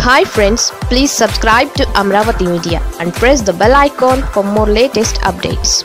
hi friends please subscribe to Amaravati Media and press the bell icon for more latest updates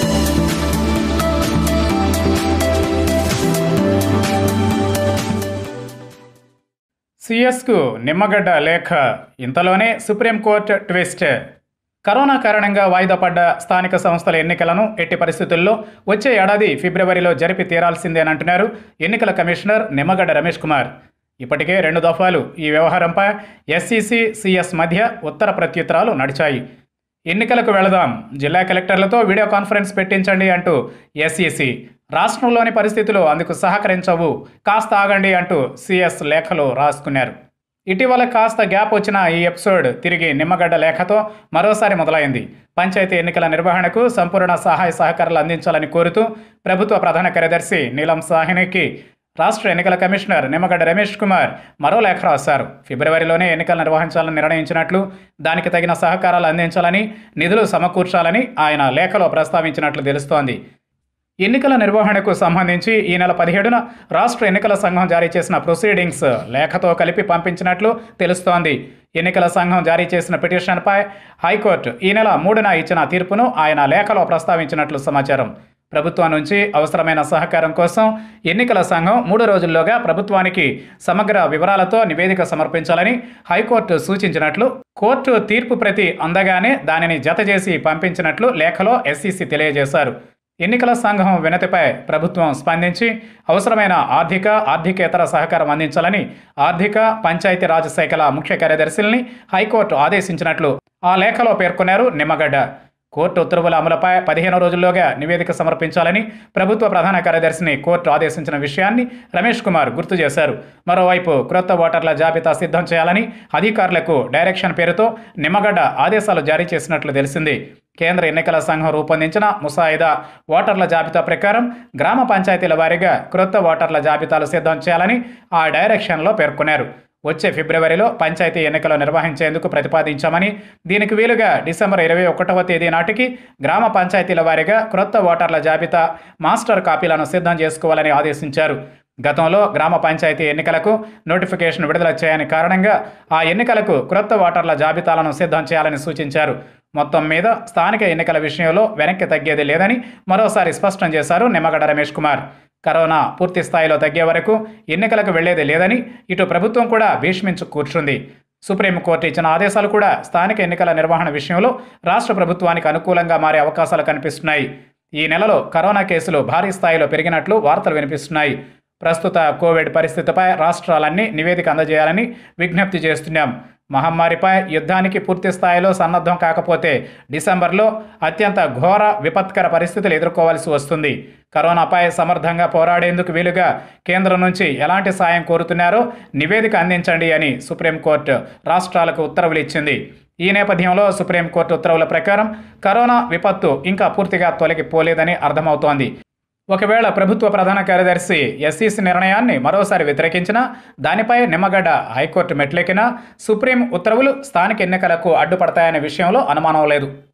సిఎస్కు నిమ్మగడ్డ లేఖ ఇంతలోనే supreme court twist corona కారణంగా వాయిదా పడ్డ స్థానిక సంస్థల ఎన్నికలను ఎట్టి పరిస్థితుల్లో వచ్చే ఏడాది ఫిబ్రవరిలో జరిపి తీరాల్సిందేనంటున్నారు ఎన్నికల కమిషనర్ నిమ్మగడ్డ రమేష్ కుమార్ ఇప్పటికే రెండు దఫాలు ఈ వ్యవహారంపై ఎస్సీసీ సిఎస్ మధ్య ఉత్తర ప్రత్యుత్తరాలు నడిచాయి ఎన్నికలకు వెళదాం జిల్లా కలెక్టర్లతో వీడియో కాన్ఫరెన్స్ పెట్టించండి అంటూ ఎస్ఈసి రాష్ట్రంలోని పరిస్థితులు అందుకు సహకరించవు కాస్త ఆగండి అంటూ సిఎస్ లేఖలు రాసుకున్నారు ఇటీవల కాస్త గ్యాప్ వచ్చిన ఈ ఎపిసోడ్ తిరిగి నిమ్మగడ్డ లేఖతో మరోసారి మొదలైంది పంచాయతీ ఎన్నికల నిర్వహణకు సంపూర్ణ సహాయ సహకారాలు అందించాలని కోరుతూ ప్రభుత్వ ప్రధాన కార్యదర్శి నీలం సాహ్నికి రాష్ట్ర ఎన్నికల కమిషనర్ నిమ్మగడ్డ రమేష్ కుమార్ మరో లేఖ రాశారు ఫిబ్రవరిలోనే ఎన్నికలు నిర్వహించాలని నిర్ణయించినట్లు దానికి తగిన సహకారాలు అందించాలని నిధులు సమకూర్చాలని ఆయన లేఖలో ప్రస్తావించినట్లు తెలుస్తోంది ఎన్నికల నిర్వహణకు సంబంధించి ఈ నెల పదిహేడున రాష్ట్ర ఎన్నికల సంఘం జారీ చేసిన ప్రొసీడింగ్స్ లేఖతో కలిపి పంపించినట్లు తెలుస్తోంది ఎన్నికల సంఘం జారీ చేసిన పిటిషన్పై హైకోర్టు ఈ నెల మూడున ఇచ్చిన తీర్పును ఆయన లేఖలో ప్రస్తావించినట్లు సమాచారం ప్రభుత్వం నుంచి అవసరమైన సహకారం కోసం ఎన్నికల సంఘం మూడు రోజుల్లోగా ప్రభుత్వానికి సమగ్ర వివరాలతో నివేదిక సమర్పించాలని హైకోర్టు సూచించినట్లు కోర్టు తీర్పు ప్రతి అందగానే దానిని జతచేసి పంపించినట్లు లేఖలో ఎస్సీసీ తెలియజేశారు ఎన్నికల సంఘం వినతిపై ప్రభుత్వం స్పందించి అవసరమైన ఆర్థిక ఆర్థికేతర సహకారం అందించాలని ఆర్థిక పంచాయతీరాజ్ శాఖల ముఖ్య కార్యదర్శుల్ని హైకోర్టు ఆదేశించినట్లు ఆ లేఖలో పేర్కొన్నారు నిమ్మగడ్డ కోర్టు ఉత్తర్వుల అమలుపై పదిహేను రోజుల్లోగా నివేదిక సమర్పించాలని ప్రభుత్వ ప్రధాన కార్యదర్శిని కోర్టు ఆదేశించిన విషయాన్ని రమేష్ కుమార్ గుర్తు చేశారు మరోవైపు క్రొత్త ఓటర్ల జాబితా సిద్ధం చేయాలని అధికారులకు డైరెక్షన్ పేరుతో నిమ్మగడ్డ ఆదేశాలు జారీ చేసినట్లు తెలిసింది కేంద్ర ఎన్నికల సంఘం రూపొందించిన ముసాయిదా ఓటర్ల జాబితా ప్రకారం గ్రామ పంచాయతీల వారీగా క్రొత్త ఓటర్ల జాబితాలు సిద్ధం చేయాలని ఆ డైరెక్షన్లో పేర్కొన్నారు వచ్చే ఫిబ్రవరిలో పంచాయతీ ఎన్నికలు నిర్వహించేందుకు ప్రతిపాదించామని దీనికి వీలుగా డిసెంబర్ ఇరవై ఒకటవ తేదీ నాటికి గ్రామ పంచాయతీల వారీగా క్రొత్త ఓటర్ల జాబితా మాస్టర్ కాపీలను సిద్ధం చేసుకోవాలని ఆదేశించారు గతంలో గ్రామ పంచాయతీ ఎన్నికలకు నోటిఫికేషన్ విడుదల చేయని కారణంగా ఆ ఎన్నికలకు క్రొత్త ఓటర్ల జాబితాలను సిద్ధం చేయాలని సూచించారు మొత్తం మీద స్థానిక ఎన్నికల విషయంలో వెనక్కి తగ్గేది లేదని మరోసారి స్పష్టం చేశారు నిమ్మగడ్డ రమేష్ కుమార్ కరోనా పూర్తి స్థాయిలో తగ్గే వరకు ఎన్నికలకు వెళ్లేది లేదని ఇటు ప్రభుత్వం కూడా భీష్మించు కూర్చుంది సుప్రీంకోర్టు ఇచ్చిన ఆదేశాలు కూడా స్థానిక ఎన్నికల నిర్వహణ విషయంలో రాష్ట్ర ప్రభుత్వానికి అనుకూలంగా మారే అవకాశాలు కనిపిస్తున్నాయి ఈ నెలలో కరోనా కేసులు భారీ స్థాయిలో పెరిగినట్లు వార్తలు వినిపిస్తున్నాయి ప్రస్తుత కోవిడ్ పరిస్థితిపై రాష్ట్రాలన్నీ నివేదిక అందజేయాలని విజ్ఞప్తి చేస్తున్నాం మహమ్మారిపై యుద్ధానికి పూర్తి స్థాయిలో సన్నద్ధం కాకపోతే డిసెంబర్లో అత్యంత ఘోర విపత్కర పరిస్థితులు ఎదుర్కోవాల్సి వస్తుంది కరోనాపై సమర్థంగా పోరాడేందుకు వీలుగా కేంద్రం నుంచి ఎలాంటి సాయం కోరుతున్నారో నివేదిక అందించండి అని సుప్రీంకోర్టు రాష్ట్రాలకు ఉత్తర్వులు ఇచ్చింది ఈ నేపథ్యంలో సుప్రీంకోర్టు ఉత్తర్వుల ప్రకారం కరోనా విపత్తు ఇంకా పూర్తిగా తొలగిపోలేదని అర్థమవుతోంది ఒకవేళ ప్రభుత్వ ప్రధాన కార్యదర్శి ఎస్సీసీ నిర్ణయాన్ని మరోసారి వ్యతిరేకించినా దానిపై నిమ్మగడ్డ హైకోర్టు మెట్లెక్కినా సుప్రీం ఉత్తర్వులు స్థానిక ఎన్నికలకు అడ్డుపడతాయనే విషయంలో అనుమానం లేదు